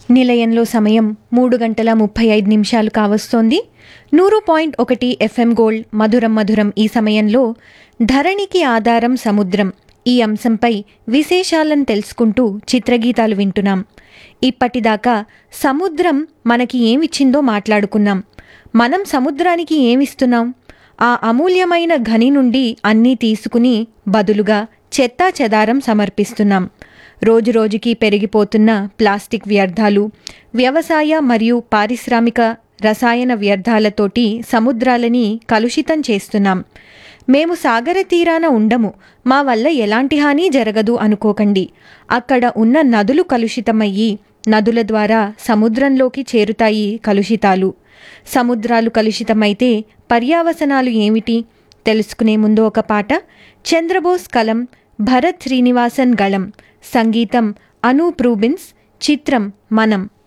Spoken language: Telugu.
నిలయంలో సమయం మూడు గంటల ముప్పై ఐదు నిమిషాలు కావస్తోంది నూరు పాయింట్ ఒకటి ఎఫ్ఎం గోల్డ్ మధురం మధురం ఈ సమయంలో ధరణికి ఆధారం సముద్రం ఈ అంశంపై విశేషాలను తెలుసుకుంటూ చిత్రగీతాలు వింటున్నాం ఇప్పటిదాకా సముద్రం మనకి ఏమిచ్చిందో మాట్లాడుకున్నాం మనం సముద్రానికి ఏమిస్తున్నాం ఆ అమూల్యమైన గని నుండి అన్నీ తీసుకుని బదులుగా చెత్తా చెదారం సమర్పిస్తున్నాం రోజురోజుకి పెరిగిపోతున్న ప్లాస్టిక్ వ్యర్థాలు వ్యవసాయ మరియు పారిశ్రామిక రసాయన వ్యర్థాలతోటి సముద్రాలని కలుషితం చేస్తున్నాం మేము సాగర తీరాన ఉండము మా వల్ల ఎలాంటి హాని జరగదు అనుకోకండి అక్కడ ఉన్న నదులు కలుషితమయ్యి నదుల ద్వారా సముద్రంలోకి చేరుతాయి కలుషితాలు సముద్రాలు కలుషితమైతే పర్యావసనాలు ఏమిటి తెలుసుకునే ముందు ఒక పాట చంద్రబోస్ కలం భరత్ శ్రీనివాసన్ గళం సంగీతం అనూప్ రూబిన్స్ చిత్రం మనం